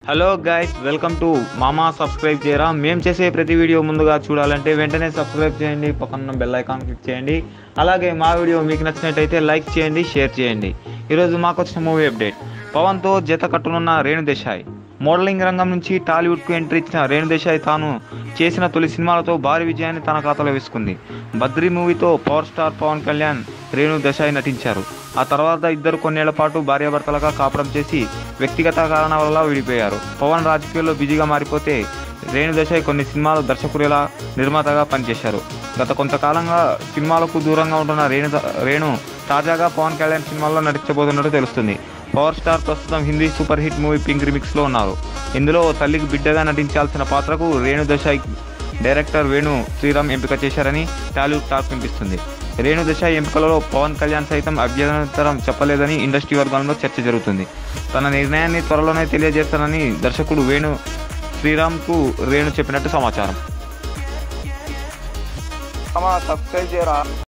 hello guys welcome to మామా subscribe చేయరా మేము చేసే ప్రతి వీడియో ముందుగా చూడాలంటే వెంటనే సబ్స్క్రైబ్ చేయండి పక్కన బెల్ ఐకాన్ క్లిక్ చేయండి అలాగే మా వీడియో మీకు నచ్చినట్టయితే లైక్ చేయండి షేర్ చేయండి ఈరోజు మాకు వచ్చిన మూవీ అప్డేట్ పవన్తో జత కట్టనున్న రేణు దేశాయ్ మోడలింగ్ రంగం నుంచి టాలీవుడ్కు ఎంట్రీ ఇచ్చిన రేణు దేశాయ్ తాను చేసిన తొలి సినిమాలతో భారీ విజయాన్ని తన ఖాతాలో వేసుకుంది బద్రీ మూవీతో పవర్ స్టార్ పవన్ కళ్యాణ్ రేణు దేశాయ్ నటించారు ఆ తర్వాత ఇద్దరు కొన్నేళ్ల పాటు భార్యాభర్తలుగా కాపురం చేసి వ్యక్తిగత కారణాల వల్ల విడిపోయారు పవన్ రాజకీయాల్లో బిజీగా మారిపోతే రేణు దేశాయ్ కొన్ని సినిమాలు దర్శకుడిలా నిర్మాతగా పనిచేశారు గత కొంతకాలంగా సినిమాలకు దూరంగా ఉంటున్న రేణు రేణు తాజాగా పవన్ కళ్యాణ్ సినిమాల్లో నటించబోతున్నట్టు తెలుస్తుంది పవర్ స్టార్ ప్రస్తుతం Hindi super hit movie Pink రిమిక్స్లో ఉన్నారు ఇందులో ఓ తల్లికి బిడ్డగా నటించాల్సిన పాత్రకు రేణు దేశాయ్ డైరెక్టర్ వేణు శ్రీరామ్ ఎంపిక చేశారని టాలీవుడ్ టాక్ వినిపిస్తుంది రేణు దేశాయ్ ఎంపికలలో పవన్ కళ్యాణ్ సైతం అభ్యంతరం చెప్పలేదని ఇండస్ట్రీ వర్గాల్లో చర్చ జరుగుతుంది తన నిర్ణయాన్ని త్వరలోనే తెలియజేస్తానని దర్శకుడు వేణు శ్రీరామ్కు రేణు చెప్పినట్టు సమాచారం సబ్స్క్రైబ్ చేయరా